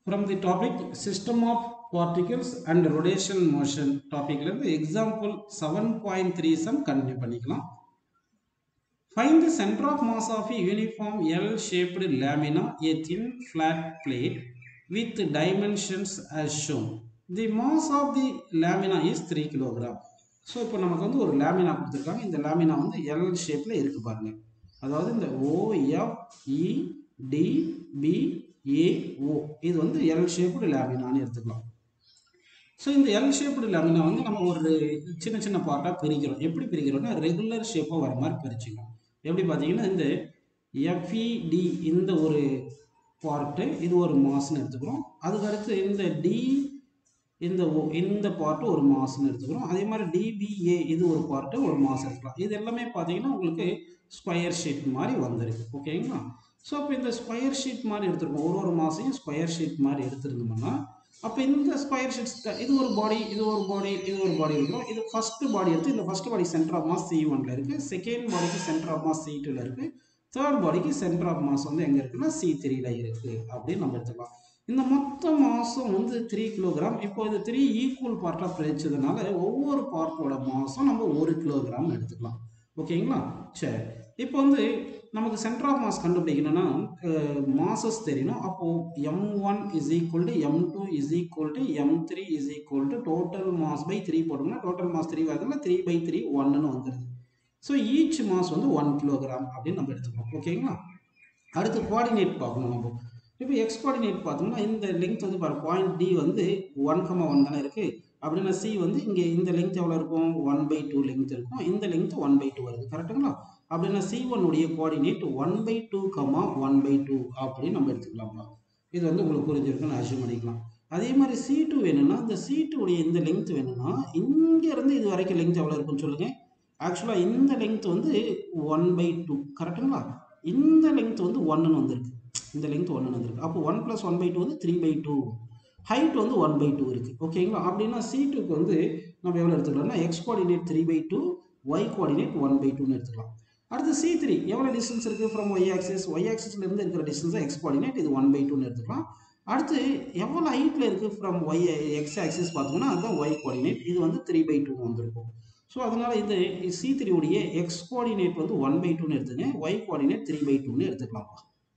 from the topic system of particles and rotational motion டாபிக்ல இருந்து example seven point three sum continue பண்ணிக்கலாம் Find the center of mass of a uniform L-shaped lamina, a thin flat plate with dimensions as shown. The mass of the lamina is 3 kg. So இப்போ நமக்கு வந்து ஒரு lamina கொடுத்துருக்காங்க இந்த lamina வந்து L ஷேப்பில் இருக்கு பாருங்க அதாவது இந்த ஓஎஃப்இ டி பி ஏஓ இது வந்து எல் ஷேப்டு லேமினான்னு எடுத்துக்கலாம் ஸோ இந்த எல் ஷேப்டு லேமினா வந்து நம்ம ஒரு சின்ன சின்ன பார்ட்டாக பிரிக்கிறோம் எப்படி பிரிக்கிறோம்னா ரெகுலர் ஷேப்பாக வர மாதிரி பிரிச்சுக்கணும் எப்படி பார்த்தீங்கன்னா இந்த எஃப்இடி இந்த ஒரு பார்ட்டு இது ஒரு மாஸ்ன்னு எடுத்துக்கிறோம் அதுக்கடுத்து இந்த டி இந்த O- இந்த பார்ட்டு ஒரு மாஸ்ன்னு எடுத்துக்கிறோம் அதே மாதிரி டிபிஏ இது ஒரு பார்ட்டு ஒரு மாஸ் எடுத்துக்கலாம் இது எல்லாமே பார்த்தீங்கன்னா உங்களுக்கு ஸ்கொயர் ஷீட் மாதிரி வந்துருக்கு ஓகேங்களா ஸோ அப்போ இந்த ஸ்கொயர் ஷீட் மாதிரி எடுத்துருக்கோம் ஒரு ஒரு மாசையும் ஸ்கொயர் ஷீட் மாதிரி எடுத்துருந்தோம்னா அப்போ இந்த ஸ்கொயர் ஷீட்ஸ் இது ஒரு பாடி இது ஒரு பாடி இது ஒரு பாடி இருக்கிறோம் இது ஃபர்ஸ்ட் பாடி எடுத்து இந்த first body centre of mass C ஒன்ல இருக்கு செகண்ட் பாடிக்கு சென்டர் ஆஃப் மாஸ் சி டூல இருக்கு தேர்ட் பாடிக்கு சென்டர் ஆஃப் மாஸ் வந்து எங்க இருக்குன்னா சி த்ரீல இருக்கு அப்படின்னு நம்ம எடுத்துக்கலாம் இந்த மொத்த மாசம் வந்து த்ரீ கிலோகிராம் இப்போ இது த்ரீ ஈக்குவல் பார்ட்டாக பிரிச்சதுனால ஒவ்வொரு பார்ட்டோட மாசம் நம்ம ஒரு கிலோகிராம் எடுத்துக்கலாம் ஓகேங்களா சரி இப்போ வந்து நமக்கு சென்டர் ஆஃப் மாஸ் கண்டுபிடிக்கணும்னா மாசஸ் தெரியணும் அப்போ M one is equal to M two is equal to M three is equal to total mass by three போட்டோம்னா டோட்டல் மாஸ் த்ரீ வருதுன்னா த்ரீ பை த்ரீ ஒன்னு வந்துடுது ஸோ ஈச் மாஸ் வந்து one kilogram அப்படின்னு நம்ம எடுத்துக்கிறோம் ஓகேங்களா அடுத்து கோஆர்டினேட் பார்க்கணும் நம்ம இப்போ எக்ஸ் கோஆர்டினேட் பார்த்தோம்னா இந்த லெங்த் வந்து பாரு பாயிண்ட் டி வந்து ஒன் கமா ஒன் தானே இருக்கு அப்படின்னா சி வந்து இங்கே இந்த லெங்த் எவ்வளோ இருக்கும் ஒன் பை டூ லெங்த் இருக்கும் இந்த லெங்த் ஒன் பை டூ வருது கரெக்டுங்களா அப்படின்னா சி உடைய coordinate one by two comma one by two அப்படின்னு நம்ம எடுத்துக்கலாம்ப்பா இது வந்து உங்களுக்கு புரிஞ்சிருக்குன்னு அசியூம் பண்ணிக்கலாம் அதே மாதிரி சி டூ வேணும்னா இந்த சி உடைய இந்த லெங்த் வேணும்னா இங்க இருந்து இது வரைக்கும் லெங்த் எவ்வளோ இருக்குன்னு சொல்லுங்க ஆக்சுவலாக இந்த லெங்த் வந்து ஒன் பை டூ கரெக்டுங்களா இந்த லெங்த் வந்து ஒன்னு வந்திருக்கு இந்த லெங்த் ஒன்னு வந்திருக்கு அப்போ one plus one by two வந்து த்ரீ பை டூ ஹைட் வந்து ஒன் பை டூ இருக்குது ஓகேங்களா அப்படின்னா சி டூக்கு வந்து நம்ம எவ்வளோ எடுத்துக்கலாம்னா X coordinate three by two Y coordinate one by டூன்னு எடுத்துக்கலாம் அடுத்து சி த்ரீ எவ்வளோ டிஸ்டன்ஸ் இருக்குது ஃப்ரம் ஒய் ஆக்சிஸ் ஒய் ஆக்சிஸ்ல இருந்து இருக்கிற டிஸ்டன்ஸ் எக்ஸ் கோஆர்டினேட் இது ஒன் பை டூன்னு எடுத்துக்கலாம் அடுத்து எவ்வளோ ஹைட்டில் இருக்குது ஃப்ரம் ஒய் எக்ஸ் ஆக்சிஸ் பார்த்தோம்னா அதுதான் ஒய் கோஆர்டினேட் இது வந்து த்ரீ பை டூ வந்திருக்கும் ஸோ அதனால் இந்த சி உடைய எக்ஸ் கோஆர்டினேட் வந்து ஒன் பை டூன்னு எடுத்துங்க ஒய் கோஆர்டினேட் த்ரீ பை டூன்னு எடுத்துக்கலாம்ப்பா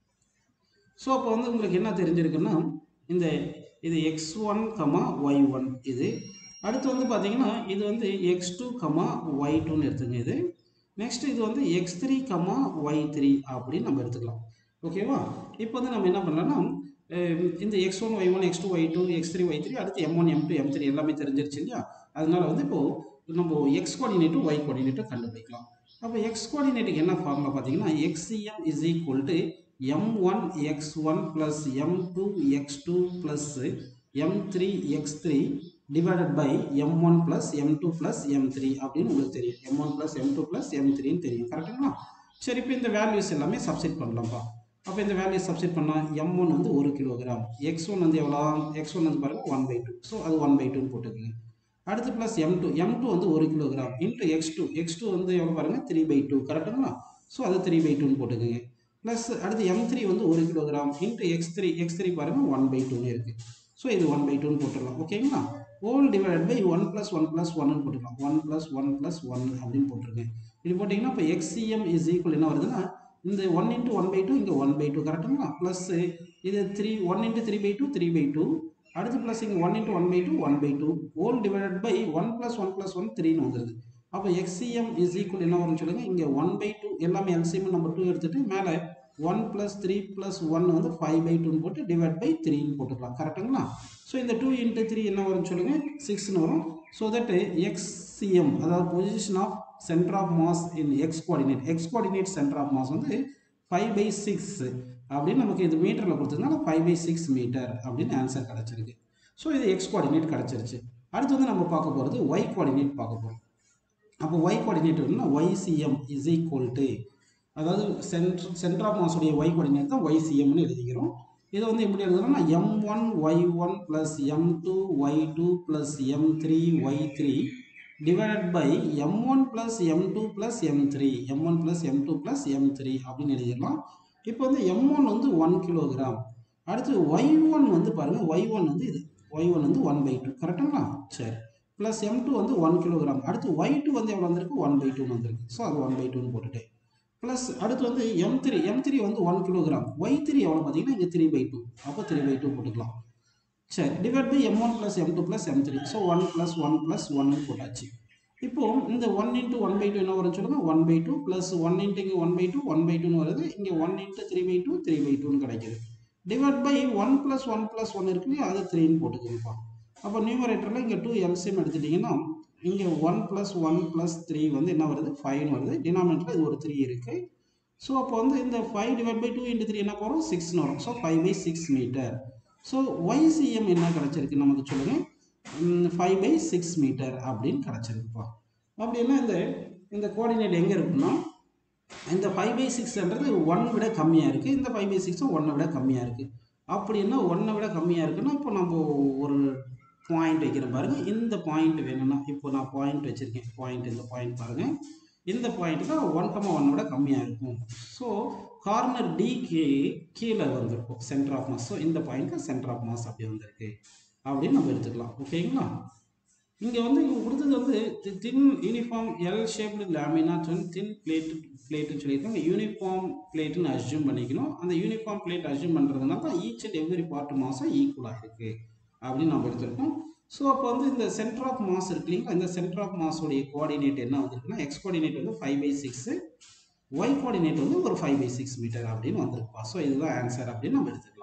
ஸோ அப்போ வந்து உங்களுக்கு என்ன தெரிஞ்சிருக்குன்னா இந்த இது X one comma Y one இது அடுத்து வந்து பார்த்தீங்கன்னா இது வந்து எக்ஸ் டூ கமா ஒய் டூன்னு எடுத்துங்க இது நெக்ஸ்ட் இது வந்து X three comma Y three அப்படின்னு நம்ம எடுத்துக்கலாம் ஓகேவா இப்போ வந்து நம்ம என்ன பண்ணலாம்னா அஹ் இந்த X one Y one X two Y two X three Y three அடுத்து M one M two M three எல்லாமே தெரிஞ்சிருச்சு இல்லையா அதனால வந்து இப்போது நம்ம எக்ஸ் கோஆர்டினேட்டும் ஒய் கோஆர்டினேட்டும் கண்டுபிடிக்கலாம் அப்போ எக்ஸ் கோஆர்டினேட்டுக்கு என்ன ஃபார்முலா பார்த்தீங்கன்னா XCM is equal to M one X one plus M two X two plus M three X three divided by M one plus M two plus M three அப்படின்னு உங்களுக்கு தெரியும் M one plus M two plus M த்ரீன்னு தெரியும் கரெக்டுங்களா சரி இப்போ இந்த values எல்லாமே சப்ஸ்டிட் பண்ணலாம்ப்பா அப்போ இந்த வேல்யூ சப்ஸ்டிட் பண்ணால் எம் ஒன் வந்து ஒரு கிலோகிராம் எக்ஸ் ஒன் வந்து எவ்வளோ எக்ஸ் ஒன் வந்து பாருங்க ஒன் பை டூ ஸோ அது ஒன் பை டூன்னு போட்டுக்கோங்க அடுத்து plus M two M two வந்து ஒரு kilogram into X two X two வந்து எவ்வளோ பாருங்க த்ரீ பை டூ கரெக்டுங்களா ஸோ அது த்ரீ பை டூன்னு போட்டுக்கோங்க ப்ளஸ் அடுத்து எம் த்ரீ வந்து ஒரு kilogram into X three X three பாருங்க ஒன் பை டூன்னு இருக்குது ஸோ இது ஒன் பை டூன்னு போட்டுடலாம் ஓகேங்களா whole divide by one plus one plus ஒன்னு போட்டுக்கலாம் one plus one plus one அப்படின்னு போட்டிருக்கேன் இது போட்டிங்கன்னா இப்போ எக்ஸிஎம் இஸ் ஈக்குவல் என்ன வருதுன்னா இந்த one into one by two இங்கே ஒன் பை டூ கரெக்டுங்களா ப்ளஸ் இது three one into three by two three by two அடுத்து ப்ளஸ் இங்கே one into one by two one by two whole divided by one plus one plus one த்ரீன்னு வந்துருது அப்போ எக்ஸிஎம் is equal என்ன வரும்னு சொல்லுங்க இங்கே ஒன் பை டூ எல்லாமே எல்சிஎம் நம்ம டூ எடுத்துட்டு மேலே one plus three plus one வந்து ஃபைவ் பை டூன்னு போட்டு டிவைட் பை த்ரீன்னு போட்டுக்கலாம் கரெக்டுங்களா ஸோ இந்த டூ இன்ட்டு த்ரீ என்ன வரும்னு சொல்லுங்க சிக்ஸ்னு வரும் ஸோ தட் எக்ஸ்சிஎம் அதாவது position of centre of mass in X coordinate X coordinate centre of mass வந்து ஃபைவ் பை சிக்ஸ் அப்படின்னு நமக்கு இது மீட்டரில் கொடுத்ததுனால ஃபைவ் பை சிக்ஸ் மீட்டர் அப்படின்னு ஆன்சர் கிடச்சிருக்கு ஸோ இது எக்ஸ் கோஆர்டினேட் கிடச்சிருச்சு அடுத்து வந்து நம்ம பார்க்க போகிறது ஒய் கோஆர்டினேட் பார்க்க போகிறோம் அப்போ ஒய் கோஆர்டினேட் வந்து ஒய்சிஎம் இஸ் ஈக்குவல் டு அதாவது சென்ட்ர சென்டர் ஆஃப் மாஸுடைய ஒய் கோஆர்டினேட் தான் ஒய்சிஎம்னு எழுதிக்கிறோம் இதை வந்து எப்படி எழுதுறோம்னா M one Y one plus M two Y two plus M three Y three divided by M one plus M two plus M three M one plus M two plus M three அப்படின்னு எழுதிடலாம் இப்போ வந்து M one வந்து one kilogram அடுத்து Y one வந்து பாருங்கள் Y one வந்து இது ஒய் ஒன் வந்து ஒன் பை டூ கரெக்டுங்களா சரி ப்ளஸ் எம் டூ வந்து ஒன் கிலோகிராம் அடுத்து ஒய் டூ வந்து எவ்வளோ வந்திருக்கு ஒன் பை டூன்னு வந்திருக்கு ஸோ அது ஒன் பை டூன்னு போட்டுட்டேன் ப்ளஸ் அடுத்து வந்து எம் த்ரீ எம் த்ரீ வந்து ஒன் கிலோகிராம் ஒய் த்ரீ எவ்வளோ பார்த்தீங்கன்னா இங்கே த்ரீ பை டூ அப்போ த்ரீ பை டூ போட்டுக்கலாம் சரி divide by M one plus M two plus M three so one plus one plus ஒன்னு போட்டாச்சு இப்போ இந்த one into one by two என்ன வரும்னு சொல்லுங்க one by two plus one into இங்கே one by two one by டூன்னு வருது இங்கே one into three by two three by டூன்னு கிடைக்குது divide by one plus one plus one இருக்கு இல்லையா அது த்ரீன்னு போட்டுக்கோங்கப்பா அப்போ நியூமரேட்டரில் இங்கே டூ எல்சிஎம் எடுத்துட்டிங்கன்னா இங்கே one plus one plus three வந்து என்ன வருது ஃபைவ்னு வருது டினாமினேட்டரில் இது ஒரு த்ரீ இருக்குது ஸோ அப்போ வந்து இந்த five divide by two into three என்ன வரும் சிக்ஸ்னு வரும் so five by six metre so YCM என்ன கிடச்சிருக்கு நமக்கு சொல்லுங்கள் ஃபைவ் பை சிக்ஸ் மீட்டர் அப்படின்னு கிடச்சிருக்குப்பா அப்படின்னா இந்த இந்த கோஆர்டினேட் எங்கே இருக்குன்னா இந்த ஃபைவ் பை சிக்ஸ்ன்றது ஒன் விட கம்மியாக இருக்குது இந்த ஃபைவ் பை சிக்ஸும் ஒன்னை விட கம்மியாக இருக்குது அப்படின்னா ஒன்றை விட கம்மியாக இருக்குன்னா இப்போ நம்ம ஒரு பாயிண்ட் வைக்கிறேன் பாருங்கள் இந்த பாயிண்ட் வேணும்னா இப்போ நான் பாயிண்ட் வச்சுருக்கேன் பாயிண்ட் இந்த பாயிண்ட் பாருங்கள் இந்த பாயிண்ட் தான் ஒன் கம்மா ஒன்னோட கம்மியாக இருக்கும் ஸோ கார்னர் டிக்கு கீழே வந்திருக்கும் சென்டர் ஆஃப் மாஸ் ஸோ இந்த பாயிண்ட்க்கு சென்டர் ஆஃப் மாஸ் அப்படி வந்திருக்கு அப்படின்னு நம்ம எடுத்துக்கலாம் ஓகேங்களா இங்கே வந்து இங்கே கொடுத்தது வந்து thin uniform L shaped lamina வந்து தின் பிளேட்டு பிளேட்டுன்னு சொல்லியிருக்காங்க யூனிஃபார்ம் பிளேட்டுன்னு அஸ்யூம் பண்ணிக்கணும் அந்த யூனிஃபார்ம் பிளேட் அஸ்யூம் பண்ணுறதுனால தான் ஈச் அண்ட் எவ்ரி பார்ட் மாதம் ஈக்குவலாக இருக்குது அப்படின்னு நம்ம எடுத்திருக்கோம் ஸோ அப்போ வந்து இந்த சென்டர் ஆஃப் மாஸ் இருக்கு இல்லைங்களா இந்த சென்டர் ஆஃப் மாஸோடைய கோஆர்டினேட் என்ன வந்திருக்குன்னா எக்ஸ் கோஆர்டினேட் வந்து five by six Y coordinate வந்து ஒரு ஃபைவ் பை சிக்ஸ் மீட்டர் அப்படின்னு வந்திருப்பா ஸோ இதுதான் ஆன்சர் அப்படின்னு நம்ம எடுத்துக்கலாம்